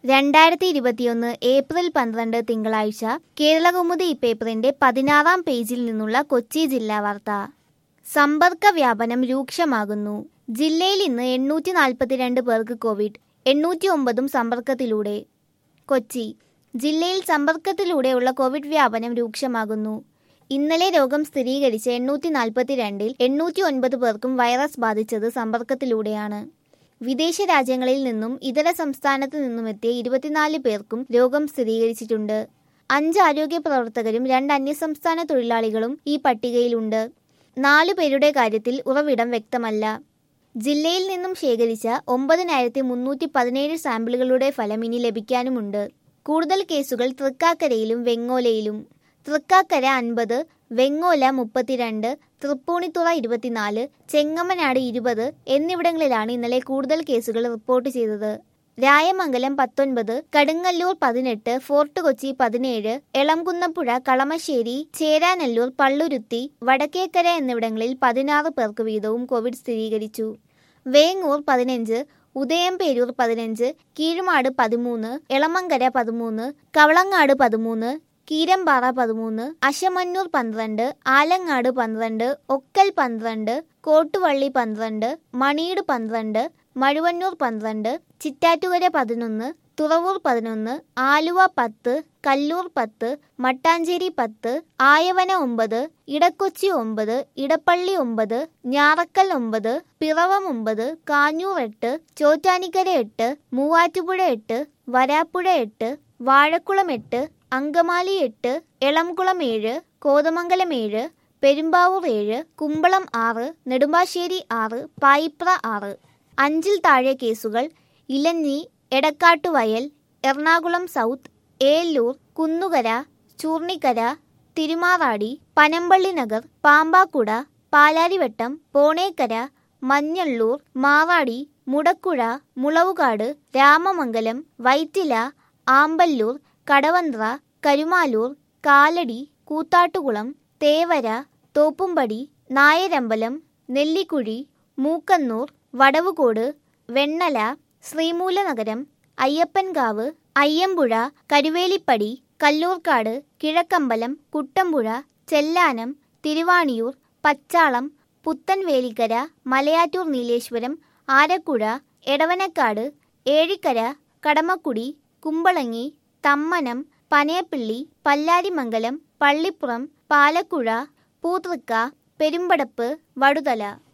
രണ്ടായിരത്തി ഇരുപത്തിയൊന്ന് ഏപ്രിൽ പന്ത്രണ്ട് തിങ്കളാഴ്ച കേരളകൗമുദി ഈ പേപ്പറിന്റെ പതിനാറാം പേജിൽ നിന്നുള്ള കൊച്ചി ജില്ലാ വാർത്ത സമ്പർക്ക വ്യാപനം രൂക്ഷമാകുന്നു ജില്ലയിൽ ഇന്ന് എണ്ണൂറ്റി നാൽപ്പത്തിരണ്ട് പേർക്ക് കോവിഡ് എണ്ണൂറ്റി ഒമ്പതും സമ്പർക്കത്തിലൂടെ കൊച്ചി ജില്ലയിൽ സമ്പർക്കത്തിലൂടെയുള്ള കോവിഡ് വ്യാപനം രൂക്ഷമാകുന്നു ഇന്നലെ രോഗം സ്ഥിരീകരിച്ച എണ്ണൂറ്റി നാൽപ്പത്തിരണ്ടിൽ എണ്ണൂറ്റി ഒൻപത് പേർക്കും വൈറസ് ബാധിച്ചത് സമ്പർക്കത്തിലൂടെയാണ് വിദേശ രാജ്യങ്ങളിൽ നിന്നും ഇതര സംസ്ഥാനത്തു നിന്നുമെത്തിയ ഇരുപത്തിനാല് പേർക്കും രോഗം സ്ഥിരീകരിച്ചിട്ടുണ്ട് അഞ്ച് ആരോഗ്യ പ്രവർത്തകരും രണ്ട് അന്യസംസ്ഥാന തൊഴിലാളികളും ഈ പട്ടികയിലുണ്ട് നാലു പേരുടെ കാര്യത്തിൽ ഉറവിടം വ്യക്തമല്ല ജില്ലയിൽ നിന്നും ശേഖരിച്ച ഒമ്പതിനായിരത്തി മുന്നൂറ്റി പതിനേഴ് സാമ്പിളുകളുടെ ഫലം ഇനി ലഭിക്കാനുമുണ്ട് കൂടുതൽ കേസുകൾ തൃക്കാക്കരയിലും വെങ്ങോലയിലും തൃക്കാക്കര അൻപത് വെങ്ങോല മുപ്പത്തിരണ്ട് തൃപ്പൂണിത്തുറ ഇരുപത്തിനാല് ചെങ്ങമ്മനാട് ഇരുപത് എന്നിവിടങ്ങളിലാണ് ഇന്നലെ കൂടുതൽ കേസുകൾ റിപ്പോർട്ട് ചെയ്തത് രായമംഗലം പത്തൊൻപത് കടുങ്ങല്ലൂർ പതിനെട്ട് ഫോർട്ട് കൊച്ചി പതിനേഴ് എളംകുന്നപ്പുഴ കളമശ്ശേരി ചേരാനല്ലൂർ പള്ളുരുത്തി വടക്കേക്കര എന്നിവിടങ്ങളിൽ പതിനാറ് പേർക്ക് വീതവും കോവിഡ് സ്ഥിരീകരിച്ചു വേങ്ങൂർ പതിനഞ്ച് ഉദയംപേരൂർ പതിനഞ്ച് കീഴുമാട് പതിമൂന്ന് എളമങ്കര പതിമൂന്ന് കവളങ്ങാട് പതിമൂന്ന് കീരമ്പാറ പതിമൂന്ന് അശമന്നൂർ പന്ത്രണ്ട് ആലങ്ങാട് പന്ത്രണ്ട് ഒക്കൽ പന്ത്രണ്ട് കോട്ടുവള്ളി പന്ത്രണ്ട് മണിയുടെ പന്ത്രണ്ട് മഴുവന്നൂർ പന്ത്രണ്ട് ചിറ്റാറ്റുകര പതിനൊന്ന് തുറവൂർ പതിനൊന്ന് ആലുവ പത്ത് കല്ലൂർ പത്ത് മട്ടാഞ്ചേരി പത്ത് ആയവന ഒമ്പത് ഇടക്കൊച്ചി ഒമ്പത് ഇടപ്പള്ളി ഒമ്പത് ഞാറക്കൽ ഒമ്പത് പിറവം ഒമ്പത് കാഞ്ഞൂർ എട്ട് ചോറ്റാനിക്കര എട്ട് മൂവാറ്റുപുഴ എട്ട് വരാപ്പുഴ എട്ട് വാഴക്കുളം എട്ട് അങ്കമാലി എട്ട് എളംകുളം ഏഴ് കോതമംഗലം ഏഴ് പെരുമ്പാവൂർ ഏഴ് കുമ്പളം ആറ് നെടുമ്പാശ്ശേരി ആറ് പായിപ്ര ആറ് അഞ്ചിൽ താഴെ കേസുകൾ ഇലഞ്ഞി എടക്കാട്ടുവയൽ എറണാകുളം സൗത്ത് ഏലൂർ കുന്നുകര ചൂർണിക്കര തിരുമാറാടി പനമ്പള്ളി നഗർ പാമ്പാക്കുട പാലാരിവട്ടം പോണേക്കര മഞ്ഞള്ളൂർ മാവാടി മുടക്കുഴ മുളവുകാട് രാമമംഗലം വൈറ്റില ആമ്പല്ലൂർ കടവന്ത്ര കരുമാലൂർ കാലടി കൂത്താട്ടുകുളം തേവര തോപ്പുംപടി നായരമ്പലം നെല്ലിക്കുഴി മൂക്കന്നൂർ വടവുകോട് വെണ്ണല ശ്രീമൂലനഗരം അയ്യപ്പൻകാവ് അയ്യമ്പുഴ കരുവേലിപ്പടി കല്ലൂർക്കാട് കിഴക്കമ്പലം കുട്ടമ്പുഴ ചെല്ലാനം തിരുവാണിയൂർ പച്ചാളം പുത്തൻവേലിക്കര മലയാറ്റൂർ നീലേശ്വരം ആരക്കുഴ എടവനക്കാട് ഏഴിക്കര കടമക്കുടി കുമ്പളങ്ങി തമ്മനം പനയപ്പിള്ളി പല്ലാരിമംഗലം പള്ളിപ്പുറം പാലക്കുഴ പൂതൃക്ക പെരുമ്പടപ്പ് വടുതല